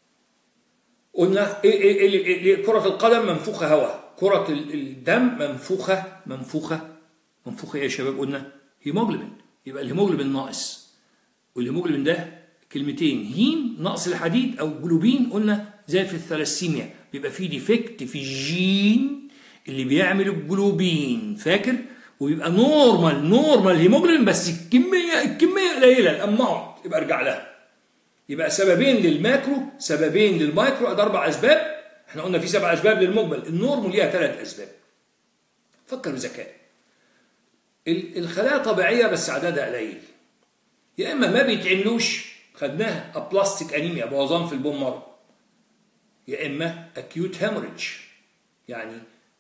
Speaker 1: قلنا إيه إيه إيه إيه كرة القدم منفوخة هواء كرة الدم منفوخة منفوخة منفوخة ايه يا شباب قلنا هيموجلوبين يبقى الهيموجلوبين ناقص والهيموجلوبين ده كلمتين هيم نقص الحديد او جلوبين قلنا زي في الثلاسيميا بيبقى فيه ديفكت في الجين اللي بيعمل الجلوبين فاكر ويبقى نورمال نورمال هيموجلوبين بس الكميه الكميه قليله الاماونت يبقى ارجع لها يبقى سببين للماكرو سببين للمايكرو ده اربع اسباب احنا قلنا في سبع اسباب للمجمل النورم ليها ثلاث اسباب فكر بذكاء الخلايا طبيعيه بس عددها قليل يا اما ما بيتعملوش خدناها ابلاستيك انيميا بوظان في البون مارو يا اما اكيوت هيموريدج يعني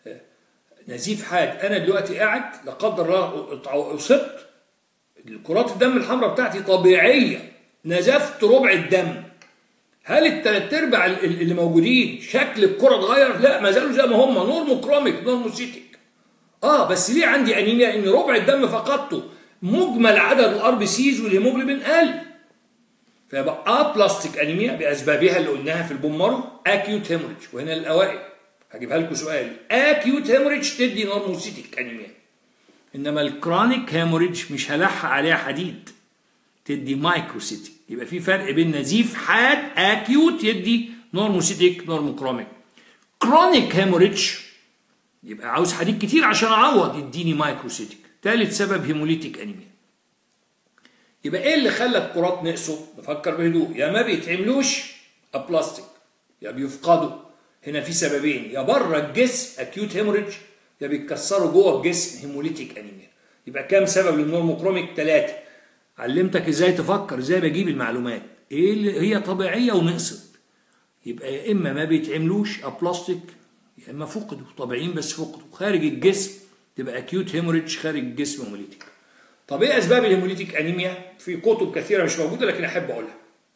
Speaker 1: نزيف حاد انا دلوقتي قاعد لا قدر الله اصبت كرات الدم الحمراء بتاعتي طبيعيه نزفت ربع الدم هل الثلاث ارباع اللي موجودين شكل الكره اتغير؟ لا ما زالوا زي ما هم نورموكروميك نورموسيتيك. اه بس ليه عندي انيميا؟ ان ربع الدم فقدته مجمل عدد الار بي سيز والهيموجلوبين قل. فيبقى اه بلاستيك انيميا باسبابها اللي قلناها في البون مارو اكيوت هيموريدج وهنا الاوائل هجيبها لكم سؤال اكيوت هيموريدج تدي نورموسيتيك انيميا. انما الكرونيك هيموريدج مش هلحق عليها حديد تدي مايكروسيتيك يبقى في فرق بين نزيف حاد اكيوت يدي نورموسيتيك نورموكروميك كرونيك هيموريدج يبقى عاوز حديد كتير عشان اعوض يديني مايكروسيتيك ثالث سبب هيموليتيك انيميا يبقى ايه اللي خلى الكرات نقصوا نفكر بهدوء يا ما بيتعملوش ابلاستيك يا بيفقدوا هنا في سببين يا بره الجسم اكيوت هيموريدج يا بيتكسروا جوه الجسم هيموليتيك انيميا يبقى كام سبب للنورموكروميك ثلاثه علمتك ازاي تفكر ازاي بجيب المعلومات ايه اللي هي طبيعيه ونقصت يبقى يا اما ما بيتعملوش ابلاستيك يا اما فقدوا طبيعيين بس فقدوا خارج الجسم تبقى اكيوت هيموريدج خارج الجسم هيموليتيك طب ايه اسباب الهيموليتيك انيميا في كتب كثيره مش موجوده لكن احب اقولها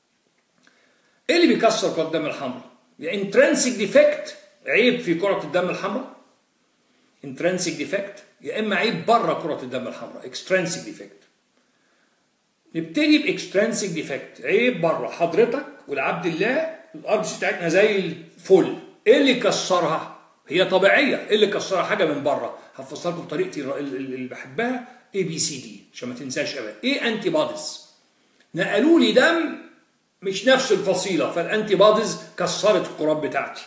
Speaker 1: ايه اللي بيكسر كرة الدم الحمراء يا انترنسيك ديفكت عيب في كرة الدم الحمراء انترنسيك ديفكت يا اما عيب بره كرة الدم الحمراء اكسترنسيك ديفكت نبتدي باكسترنسيك ديفكت عيب بره حضرتك والعبد الله الارض بتاعتنا زي الفل ايه اللي كسرها هي طبيعيه ايه اللي كسرها حاجه من بره هفصل لكم بطريقتي اللي بحبها اي بي سي دي عشان ما تنساش ابدا ايه انتي بوديز نقلوا لي دم مش نفس الفصيله فالانتي بوديز كسرت الكرات بتاعتي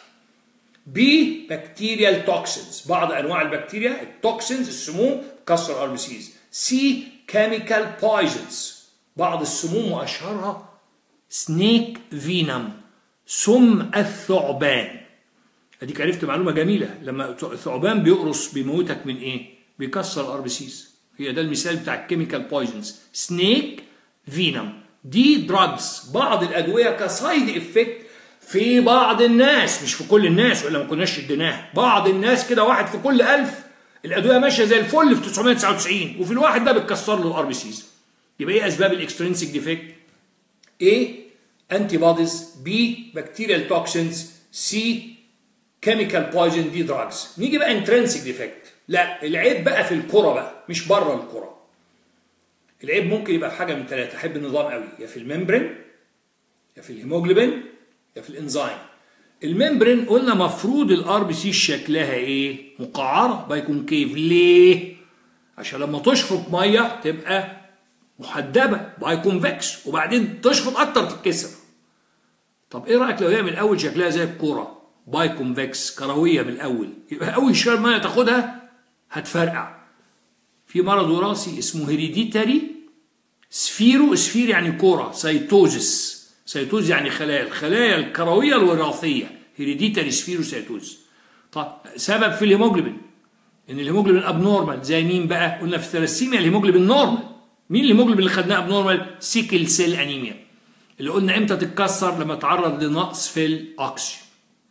Speaker 1: بي بكتيريال توكسينز بعض انواع البكتيريا التوكسينز السموم كسر ار بي سيز سي كيميكال بويزنز بعض السموم واشهرها سنيك فينم سم الثعبان اديك عرفت معلومه جميله لما الثعبان بيقرص بيموتك من ايه بيكسر الار بي سيز هي ده المثال بتاع الكيميكال بويزنز سنيك فينم دي دراجز بعض الادويه كسايد افكت في بعض الناس مش في كل الناس ولا ما كناش اديناها بعض الناس كده واحد في كل ألف الادويه ماشيه زي الفل في 999 وفي الواحد ده بتكسر له الار بي سيز يبقى ايه اسباب الاكسترينسيك ديفكت A انتي بوديز B بكتيريال توكسينز C كيميكال بويزن دي دراجز نيجي بقى انترنسيك ديفكت لا العيب بقى في الكرة بقى مش بره الكرة العيب ممكن يبقى في حاجه من ثلاثه احب النظام قوي يا في الممبرين يا في الهيموجلوبين يا في الانزيم الممبرين قلنا مفروض الار بي سي شكلها ايه مقعره بايكونكيف ليه عشان لما تشفط ميه تبقى محدبه بايكونفكس وبعدين تشفط اكتر تتكسر طب ايه رايك لو هي من الاول شكلها زي الكوره بايكونفكس كرويه من الاول يبقى اول شويه ميه تاخدها هتفرقع في مرض وراثي اسمه هيريديتاري سفيرو سفير يعني كوره سيتوزس سيتوز يعني خلايا الخلايا الكرويه الوراثيه هيريديتاري سفيرو سيتوز طب سبب في الهيموجلوبين ان الهيموجلوبين اب نورمال زي مين بقى قلنا في الثلاسيميا الهيموجلوبين نورمال مين الهيموجلوبين اللي خدناه اب نورمال سيكل سيل انيميا اللي قلنا امتى تتكسر لما تعرض لنقص في الاكسجين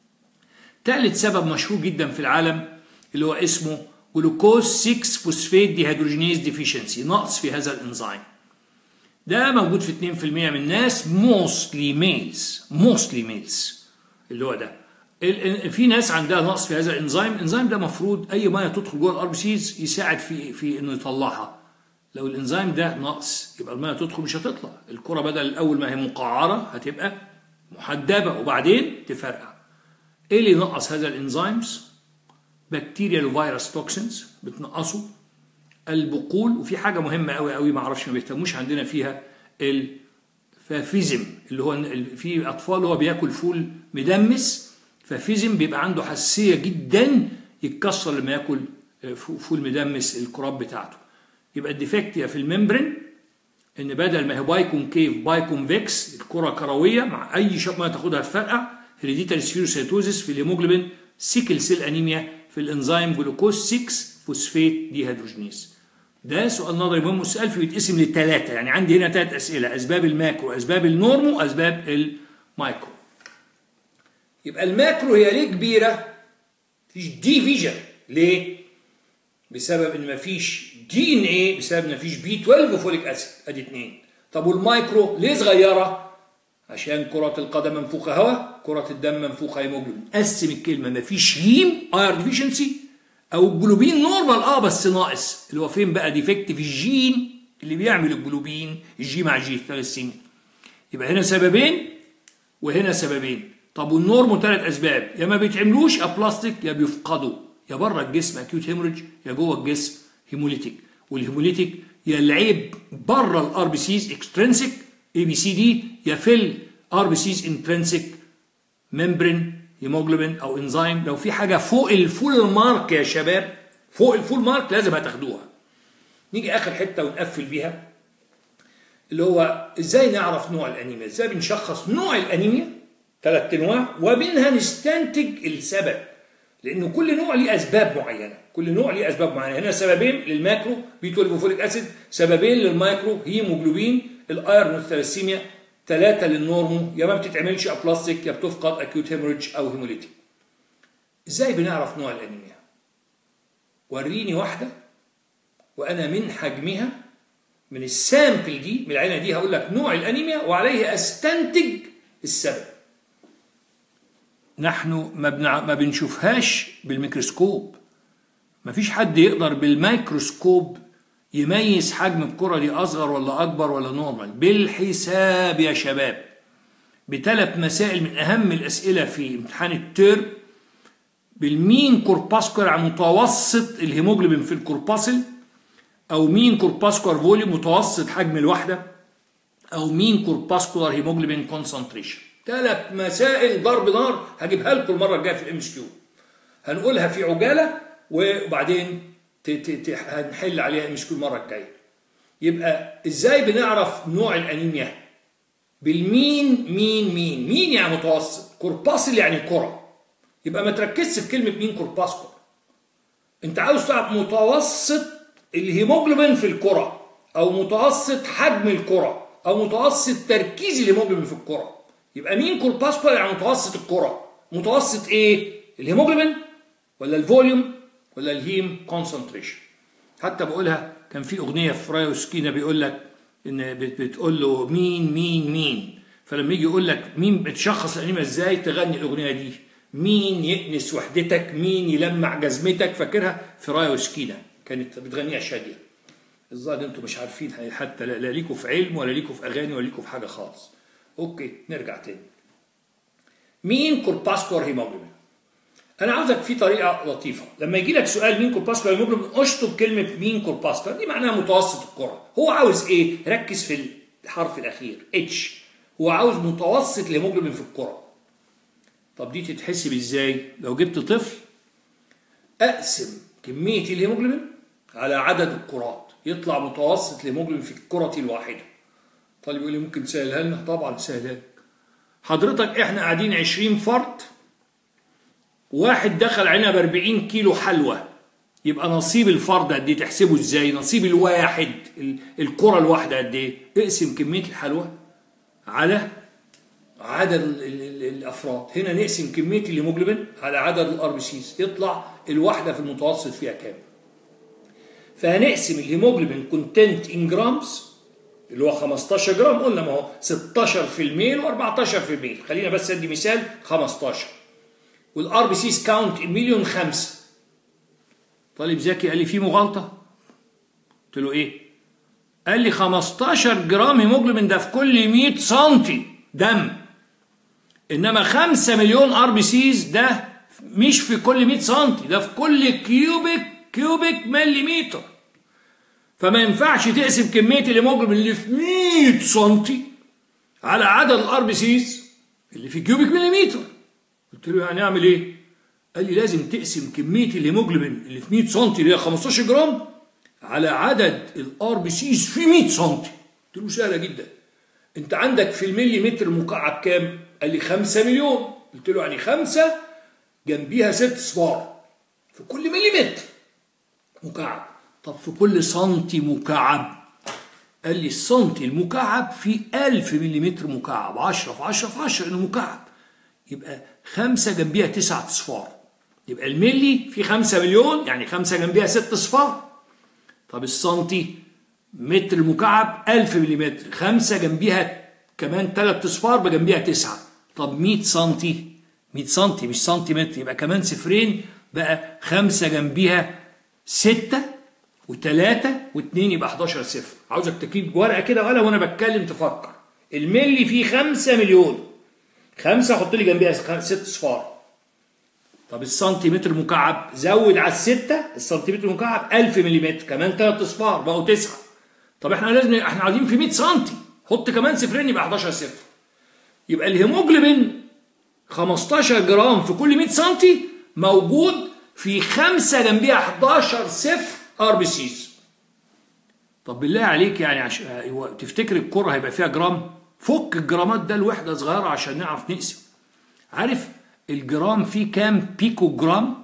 Speaker 1: ثالث سبب مشهور جدا في العالم اللي هو اسمه جلوكوز 6 فوسفيت ديهيدروجينيز ديفيشنسي نقص في هذا الانزيم ده موجود في 2% من الناس موستلي ميلز موستلي ميلز اللي هو ده في ناس عندها نقص في هذا الانزيم الانزيم ده مفروض اي ميه تدخل جوه الار بي سيز يساعد في في انه يطلعها لو الانزيم ده نقص يبقى الميه تدخل مش هتطلع الكره بدل الاول ما هي مقعره هتبقى محدبه وبعدين تفرقع ايه اللي ينقص هذا الانزيمز بكتيريا وفيروس توكسينز بتنقصه البقول وفي حاجه مهمه قوي قوي ما اعرفش ما بيهتموش عندنا فيها الفافيزم اللي هو في اطفال هو بياكل فول مدمس فافيزم بيبقى عنده حساسيه جدا يتكسر لما ياكل فول مدمس الكراب بتاعته يبقى الديفكت يا في الممبرين ان بدل ما هي بايكون كيف بايكون فيكس الكره كرويه مع اي شق ما تاخدها تفرقع هيريديتاري سفيروسيتوزيس في الهيموجلوبين سيكل سيل انيميا في الانزيم جلوكوز 6 فوسفيت ديهيدروجينيز ده سؤال نظري مهم والسؤال فيه بيتقسم لثلاثه يعني عندي هنا ثلاث اسئله اسباب الماكرو اسباب النورمو اسباب المايكرو يبقى الماكرو هي ليه كبيره مفيش ديفيجن ليه بسبب ان مفيش دي ان ايه بسبب ان مفيش بي 12 وفوليك اسيد ادي اثنين طب والمايكرو ليه صغيره عشان كرة القدم منفوخة هواء كرة الدم منفوخة هيموجلوبين قسم الكلمة مفيش هيم اير ديفيشنسي او الجلوبين نورمال اه بس ناقص اللي هو فين بقى ديفكت في الجين اللي بيعمل الجلوبين الجي مع جي ثلاث يبقى هنا سببين وهنا سببين طب والنورمو ثلاث اسباب يا ما بيتعملوش ابلاستيك يا بيفقدوا يا بره الجسم اكيوت هيموريج يا جوه الجسم هيموليتيك والهيموليتيك يا العيب بره الار بي سيز اكسترنسيك اي بي سي دي يا في الار بي سيز انترنسيك ممبرين هيموجلوبين او انزيم لو في حاجه فوق الفول مارك يا شباب فوق الفول مارك لازم هتاخدوها نيجي اخر حته ونقفل بيها اللي هو ازاي نعرف نوع الانيميا ازاي بنشخص نوع الانيميا ثلاث انواع ومنها نستنتج السبب لان كل نوع ليه اسباب معينه كل نوع ليه اسباب معينه هنا سببين للماكرو بي 12 وفوليك اسيد سببين للمايكرو هيموجلوبين الايرون والثلاسيميا ثلاثة للنورمو يا ما بتتعملش ابلاستيك يا بتفقد اكيوت هيموريدج او هيموليتيك ازاي بنعرف نوع الانيميا وريني واحدة وانا من حجمها من السامبل دي من العينة دي هقول لك نوع الانيميا وعليه استنتج السبب نحن ما, بنع... ما بنشوفهاش بالميكروسكوب ما فيش حد يقدر بالميكروسكوب يميز حجم الكرة دي أصغر ولا أكبر ولا نورمال بالحساب يا شباب بثلاث مسائل من أهم الأسئلة في امتحان الترم بالمين كورباسكولار على متوسط الهيموجلوبين في الكورباسل أو مين كورباسكولار فوليوم متوسط حجم الوحدة أو مين كورباسكولار هيموجلوبين كونسنتريشن ثلاث مسائل ضرب نار هجيبها لكم المرة الجاية في الام اس كيو هنقولها في عجالة وبعدين هنحل عليها مش كل مرة الجاية يبقى ازاي بنعرف نوع الانيميا بالمين مين مين مين يعني متوسط كورباسل يعني كرة يبقى ما تركزش في كلمة مين كورباسكول انت عاوز تعرف متوسط الهيموجلوبين في الكرة او متوسط حجم الكرة او متوسط تركيز الهيموجلوبين في الكرة يبقى مين كورباسكولار يعني متوسط الكره متوسط ايه الهيموجلوبين ولا الفوليوم ولا الهيم كونسنتريشن حتى بقولها كان في اغنيه في رايو سكينه بيقول لك ان بتقول له مين مين مين فلما يجي يقول لك مين بتشخص الانيميا ازاي تغني الاغنيه دي مين يأنس وحدتك مين يلمع جزمتك فاكرها في رايو سكينه كانت بتغنيها شاديه الظاهر انتوا مش عارفين حتى لا, لا ليكوا في علم ولا ليكوا في اغاني ولا ليكوا في حاجه خالص اوكي نرجع تاني مين كورباسكور هيموجلوبين انا عاوزك في طريقه لطيفه لما يجي لك سؤال مين كورباسكور هيموجلوبين اشطب كلمه مين كورباسكور دي معناها متوسط الكره هو عاوز ايه ركز في الحرف الاخير اتش هو عاوز متوسط الهيموجلوبين في الكره طب دي تتحسب ازاي لو جبت طفل اقسم كميه الهيموجلوبين على عدد الكرات يطلع متوسط الهيموجلوبين في الكره الواحده طالب يقول لي ممكن تسهلها لنا طبعا سهلها لك حضرتك احنا قاعدين 20 فرد واحد دخل علينا ب 40 كيلو حلوى يبقى نصيب الفرد قد ايه تحسبه ازاي نصيب الواحد الكره الواحده قد ايه اقسم كميه الحلوى على عدد ال ال الافراد هنا نقسم كميه الهيموجلوبين على عدد الار بي سيز يطلع الواحده في المتوسط فيها كام فهنقسم الهيموجلوبين كونتنت ان جرامز اللي هو 15 جرام قلنا ما هو 16 في الميل و14 في الميل خلينا بس ادي مثال 15 والار بي سيز كاونت مليون خمسة طالب ذكي قال لي في مغالطة قلت له ايه قال لي 15 جرام هيموجلوبين ده في كل 100 سنتي دم انما 5 مليون ار بي سيز ده مش في كل 100 سنتي ده في كل كيوبيك كيوبيك مليمتر فما ينفعش تقسم كميه الهيموجلوبين اللي في 100 سنتي على عدد الار بي سيز اللي في كيوبيك مليمتر قلت له يعني اعمل ايه؟ قال لي لازم تقسم كميه الهيموجلوبين اللي في 100 سنتي اللي هي 15 جرام على عدد الار بي سيز في 100 سنتي قلت له سهله جدا انت عندك في المليمتر مكعب كام؟ قال لي 5 مليون قلت له يعني 5 جنبيها 6 صفار في كل مليمتر مكعب طب في كل سنتي مكعب قال لي السنتي المكعب في 1000 ملم مكعب 10 في 10 في 10 انه مكعب يبقى 5 جنبيها 9 اصفار يبقى الملي في 5 مليون يعني 5 جنبيها 6 اصفار طب السنتي متر مكعب 1000 ملم 5 جنبيها كمان 3 اصفار بجنبيها 9 طب 100 سنتي 100 سنتي مش سنتيمتر يبقى كمان صفرين بقى 5 جنبيها 6 و3 و2 يبقى 11 صفر عاوزك تجيب ورقه كده ولا وانا بتكلم تفكر الملي فيه 5 مليون 5 حط لي جنبيها 6 صفار طب السنتيمتر مكعب زود على الستة السنتيمتر مكعب 1000 ملم كمان 3 اصفار بقوا 9 طب احنا لازم احنا عايزين في 100 سنتي حط كمان صفرين يبقى 11 صفر يبقى الهيموجلوبين 15 جرام في كل 100 سنتي موجود في 5 جنبيها 11 صفر ار بي سيز طب بالله عليك يعني عش... تفتكر الكره هيبقى فيها جرام فك الجرامات ده لوحده صغيره عشان نعرف نقسم عارف الجرام فيه كام بيكو جرام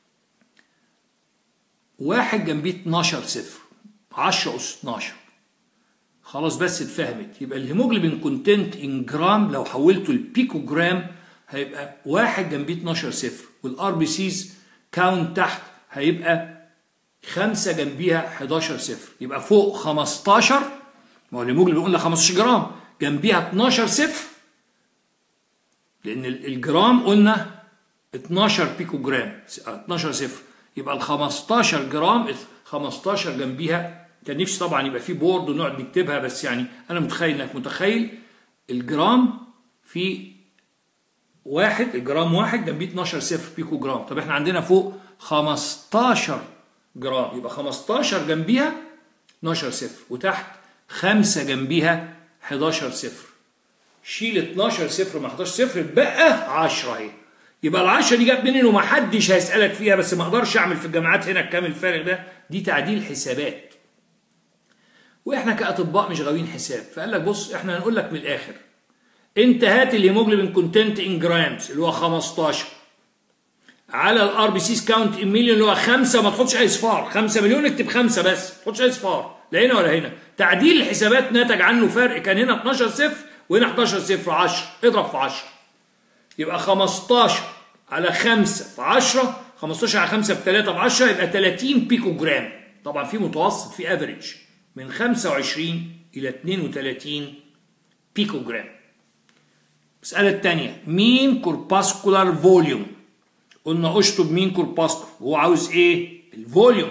Speaker 1: واحد جنبيه 12 صفر 10 اس 12 خلاص بس اتفهمت يبقى الهيموجلوبين كونتنت ان جرام لو حولته لبيكو جرام هيبقى واحد جنبيه 12 صفر والار بي سيز كاونت تحت هيبقى خمسة جنبيها 11 صفر يبقى فوق 15 ما هو الهيموجلوبين قلنا 15 جرام جنبيها 12 صفر لأن الجرام قلنا 12 بيكو جرام 12 صفر يبقى ال 15 جرام 15 جنبيها كان نفسي طبعا يبقى في بورد ونقعد نكتبها بس يعني انا متخيل انك متخيل الجرام في واحد الجرام واحد جنبيه 12 صفر بيكو جرام طب احنا عندنا فوق 15 جرام يبقى 15 جنبيها 12 صفر وتحت 5 جنبيها 11 صفر شيل 12 صفر مع 11 صفر بقى 10 اهي يبقى ال 10 دي جت منين ومحدش هيسالك فيها بس ما اقدرش اعمل في الجامعات هنا الكام الفارغ ده دي تعديل حسابات واحنا كاطباء مش غاويين حساب فقال لك بص احنا هنقول لك من الاخر انت هات الهيموجلوبين كونتنت ان جرامز اللي هو 15 على الار بي سيز كاونت ان مليون اللي هو 5 ما تحطش اي صفار 5 مليون اكتب 5 بس ما تحطش اي صفار لا هنا ولا هنا تعديل الحسابات نتج عنه فرق كان هنا 12 صفر وهنا 11 صفر 10 اضرب في 10 يبقى 15 على 5 في 10 15 على 5 ب 3 ب 10 يبقى 30 بيكو جرام طبعا في متوسط في افريج من 25 الى 32 بيكو جرام المسألة الثانية مين كورباسكولار فوليوم قلنا اشطب مين كورباسكولار هو عاوز ايه الفوليوم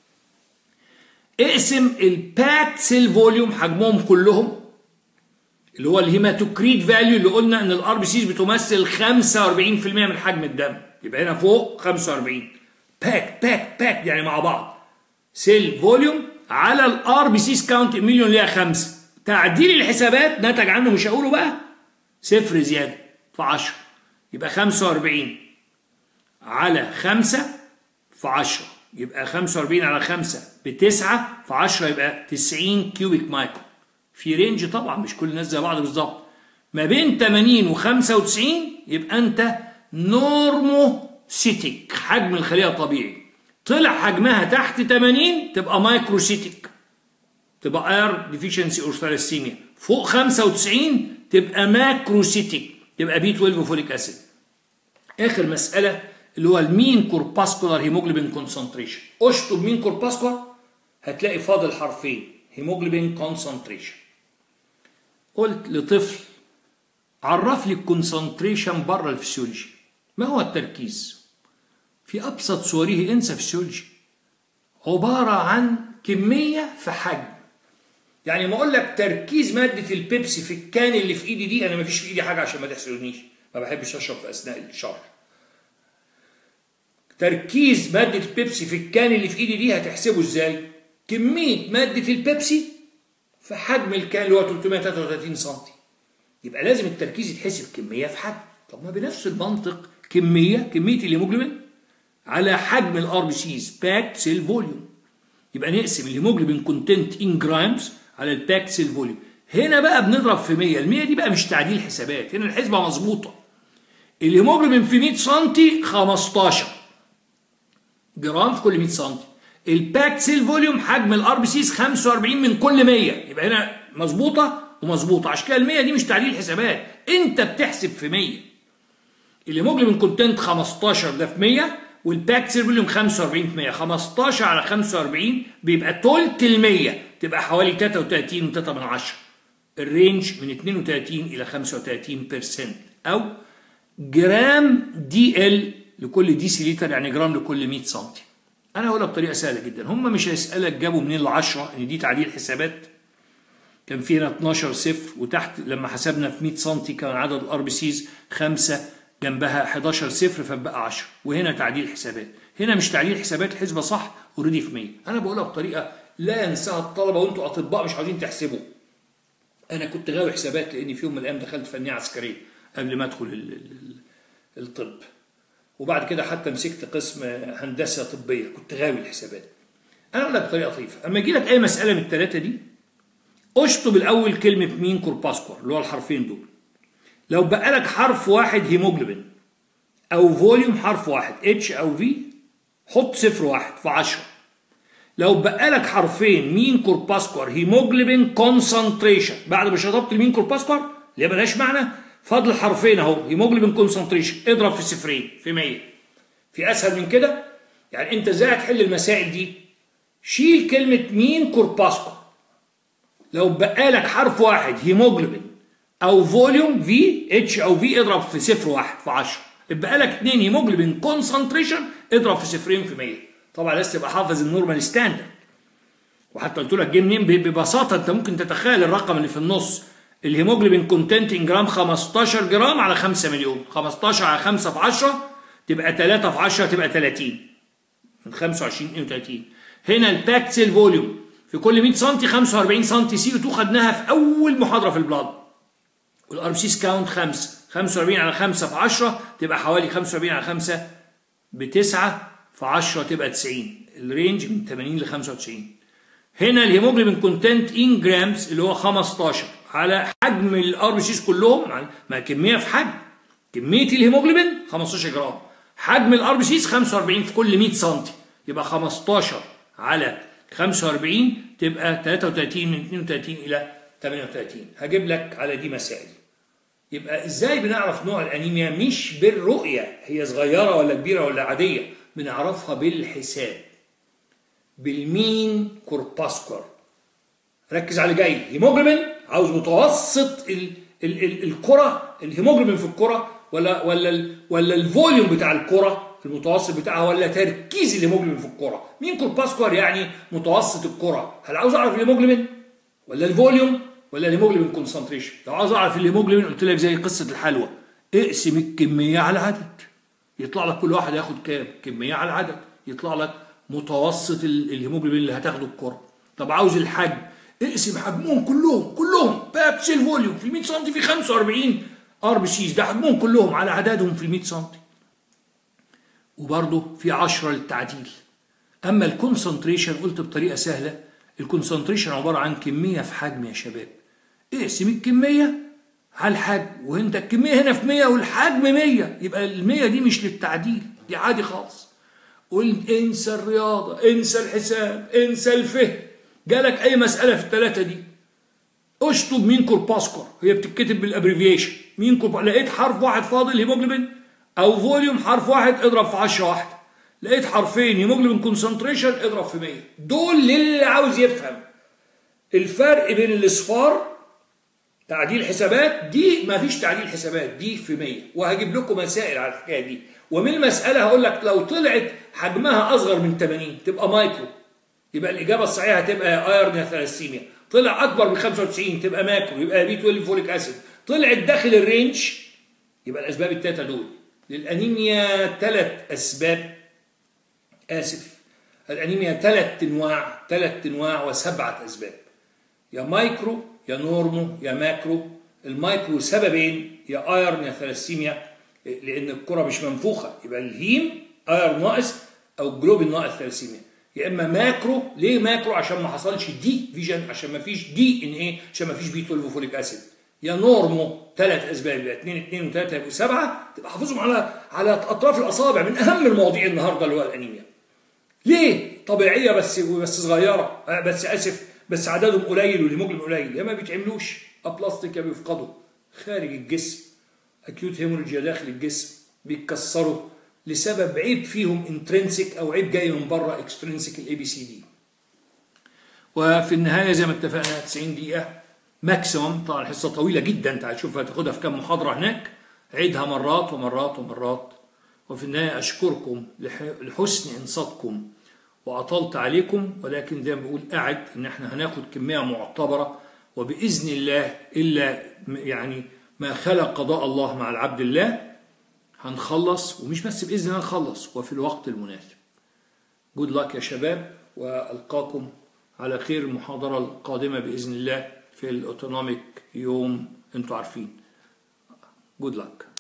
Speaker 1: اقسم الباك سيل فوليوم حجمهم كلهم اللي هو الهيماتوكريت فاليو اللي قلنا ان الار بي سيز بتمثل 45% من حجم الدم يبقى هنا فوق 45 باك باك باك يعني مع بعض سيل فوليوم على الار بي سيز كاونت مليون اللي هي 5 تعديل الحسابات نتج عنه مش هقوله بقى صفر زياده في 10 يبقى 45 على 5 في 10 يبقى 45 على 5 ب 9 في 10 يبقى 90 كيوبيك مايكرو في رينج طبعا مش كل الناس زي بعض بالظبط ما بين 80 و 95 يبقى انت نورموسيتيك حجم الخليه الطبيعي طلع حجمها تحت 80 تبقى مايكروسيتيك تبقى اير ديفيشنسي اور ثالاسيميا فوق 95 تبقى ماكروسيتيك تبقى بي 12 فوليك اسيد اخر مساله اللي هو المين كورباسكولار هيموجلوبين كونسنتريشن اشطب مين كورباسكولار هتلاقي فاضل حرفين هيموجلوبين كونسنتريشن قلت لطفل عرف لي الكونسنتريشن بره الفسيولوجي ما هو التركيز في ابسط صوره انسى فسيولوجي عباره عن كميه في حجم يعني ما اقول لك تركيز ماده البيبسي في الكان اللي في ايدي دي انا ما فيش في ايدي حاجه عشان ما تحسدونيش ما بحبش اشرب في اثناء الشرح تركيز ماده البيبسي في الكان اللي في ايدي دي هتحسبه ازاي كميه ماده البيبسي في حجم الكان اللي هو 333 سم يبقى لازم التركيز يتحسب كميه في حجم طب ما بنفس المنطق كميه كميه الهيموجلوبين على حجم الار بي سيز باك سيل فوليوم يبقى نقسم الهيموجلوبين كونتنت ان جرامز على الباك سيل فوليوم هنا بقى بنضرب في 100 ال 100 دي بقى مش تعديل حسابات هنا الحسبه مظبوطه الهيموجلوبين في 100 سم 15 جرام في كل 100 سم الباك سيل فوليوم حجم الار بي سيز 45 من كل 100 يبقى هنا مظبوطه ومظبوطه عشان كده ال 100 دي مش تعديل حسابات انت بتحسب في 100 الهيموجلوبين كونتنت 15 ده في 100 والباك سيل فوليوم 45 في 100 15 على 45 بيبقى تلت ال 100 تبقى حوالي 33 و3 من 10 الرينج من 32 الى 35% او جرام دي ال لكل دي لتر يعني جرام لكل 100 سم انا هقولها بطريقه سهله جدا هم مش هيسالك جابوا منين ل 10 ان دي تعديل حسابات كان في هنا 12 صفر وتحت لما حسبنا في 100 سم كان عدد الار بي سيز 5 جنبها 11 صفر فبقى 10 وهنا تعديل حسابات هنا مش تعديل حسابات الحسبه صح اوريدي في 100 انا بقولها بطريقه لا ينساها الطلبه وانتوا اطباء مش عاوزين تحسبوا انا كنت غاوي حسابات لاني في يوم من الايام دخلت فنيه عسكريه قبل ما ادخل ال ال الطب وبعد كده حتى مسكت قسم هندسه طبيه كنت غاوي الحسابات انا اقول لك بطريقه لطيفه اما يجي لك اي مساله من الثلاثه دي اشطب الاول كلمه مين كورباسكور اللي هو الحرفين دول لو بقى لك حرف واحد هيموجلوبين او فوليوم حرف واحد اتش او في حط صفر واحد في 10 لو بقى لك حرفين مين كورباسكور هيموجلوبين كونسنتريشن بعد ما شطبت المين كورباسكور اللي ملهاش معنى فاضل حرفين اهو هيموجلوبين كونسنتريشن اضرب في صفرين في 100 في اسهل من كده يعني انت ازاي هتحل المسائل دي شيل كلمه مين كورباسكور لو بقى لك حرف واحد هيموجلوبين او فوليوم في اتش او في اضرب في صفر واحد في 10 يبقى لك اثنين هيموجلوبين كونسنتريشن اضرب في صفرين في 100 طبعا لازم تبقى حافظ النورمال ستاندرد وحتى قلت لك جه منين ببساطه انت ممكن تتخيل الرقم اللي في النص الهيموجلوبين كونتنت ان جرام 15 جرام على 5 مليون 15 على 5 في 10 تبقى 3 في 10 تبقى 30 من 25 32 هنا الباكت سيل فوليوم في كل 100 سم 45 سم سي او 2 خدناها في اول محاضره في البلاد والار بي سيس كاونت 5 45 على 5 في 10 تبقى حوالي 45 على 5 ب 9 في 10 تبقى 90 الرينج من 80 ل 95 هنا الهيموجلوبين كونتنت ان جرامز اللي هو 15 على حجم الار بي سيز كلهم ما كميه في حجم كميه الهيموجلوبين 15 جرام حجم الار بي سيز 45 في كل 100 سم يبقى 15 على 45 تبقى 33 من 32 الى 38 هجيب لك على دي مسائل يبقى ازاي بنعرف نوع الانيميا مش بالرؤيه هي صغيره ولا كبيره ولا عاديه بنعرفها بالحساب بالمين كورباسكور ركز على اللي جاي هيموجلوبين عاوز متوسط ال ال ال الكره الهيموجلوبين في الكره ولا ولا ال ولا الفوليوم بتاع الكره المتوسط بتاعها ولا تركيز الهيموجلوبين في الكره مين كورباسكور يعني متوسط الكره هل عاوز اعرف الهيموجلوبين ولا الفوليوم ولا الهيموجلوبين كونسنتريشن لو عاوز اعرف الهيموجلوبين قلت لك زي قصه الحلوى اقسم الكميه على العدد يطلع لك كل واحد هياخد كام كميه على العدد يطلع لك متوسط الهيموجلوبين اللي هتاخده الكره طب عاوز الحجم اقسم حجمهم كلهم كلهم بابسي الفوليوم في ال 100 سم في 45 ار بي سيز ده حجمهم كلهم على عددهم في ال 100 سم وبرضه في 10 للتعديل اما الكونسنتريشن قلت بطريقه سهله الكونسنتريشن عباره عن كميه في حجم يا شباب اقسم الكميه على الحجم وانت الكميه هنا في 100 والحجم 100 يبقى ال 100 دي مش للتعديل دي عادي خالص قول انسى الرياضه انسى الحساب انسى الفهم جالك اي مساله في الثلاثه دي اشطب مين كورباسكور هي بتتكتب بالابريفيشن مين كورباسكور لقيت حرف واحد فاضل هيموجلوبين او فوليوم حرف واحد اضرب في 10 واحده لقيت حرفين هيموجلوبين كونسنتريشن اضرب في 100 دول للي عاوز يفهم الفرق بين الاصفار تعديل حسابات دي ما فيش تعديل حسابات دي في 100 وهجيب لكم مسائل على الحكايه دي ومن المساله هقول لك لو طلعت حجمها اصغر من 80 تبقى مايكرو يبقى الاجابه الصحيحه هتبقى يا ايرن يا ثلاسيميا طلع اكبر من 95 تبقى ماكرو يبقى بي 12 فوليك اسيد طلعت داخل الرينج يبقى الاسباب الثلاثه دول للانيميا ثلاث اسباب اسف الانيميا ثلاث انواع ثلاث انواع وسبعه اسباب يا مايكرو يا نورمو يا ماكرو المايكرو سببين يا ايرن يا ثلاسيميا لان الكره مش منفوخه يبقى الهيم ايرن ناقص او جلوبين ناقص ثلاسيميا يا اما ماكرو ليه ماكرو عشان ما حصلش دي فيجن عشان ما فيش دي ان ايه عشان ما فيش بي 12 فوليك اسيد يا نورمو ثلاث اسباب يبقى 2 2 و3 يبقوا 7 تبقى حافظهم على على اطراف الاصابع من اهم المواضيع النهارده اللي هو الانيميا ليه طبيعيه بس بس صغيره بس اسف بس عددهم قليل والهيموجلوبين قليل يا ما بيتعملوش ابلاستيك يا بيفقدوا خارج الجسم اكيوت هيموريجيا داخل الجسم بيتكسروا لسبب عيب فيهم انترنسك او عيب جاي من بره اكسترنسك الاي بي سي دي وفي النهايه زي ما اتفقنا 90 دقيقه ماكسيموم طبعا الحصه طويله جدا انت هتشوفها تاخدها في كام محاضره هناك عيدها مرات ومرات ومرات وفي النهايه اشكركم لحسن انصاتكم واطلت عليكم ولكن زي ما بقول قاعد ان احنا هناخد كميه معتبره وباذن الله الا يعني ما خلق قضاء الله مع العبد الله هنخلص ومش بس باذن الله نخلص وفي الوقت المناسب. جود لك يا شباب والقاكم على خير المحاضره القادمه باذن الله في الاوتونوميك يوم انتوا عارفين. جود لك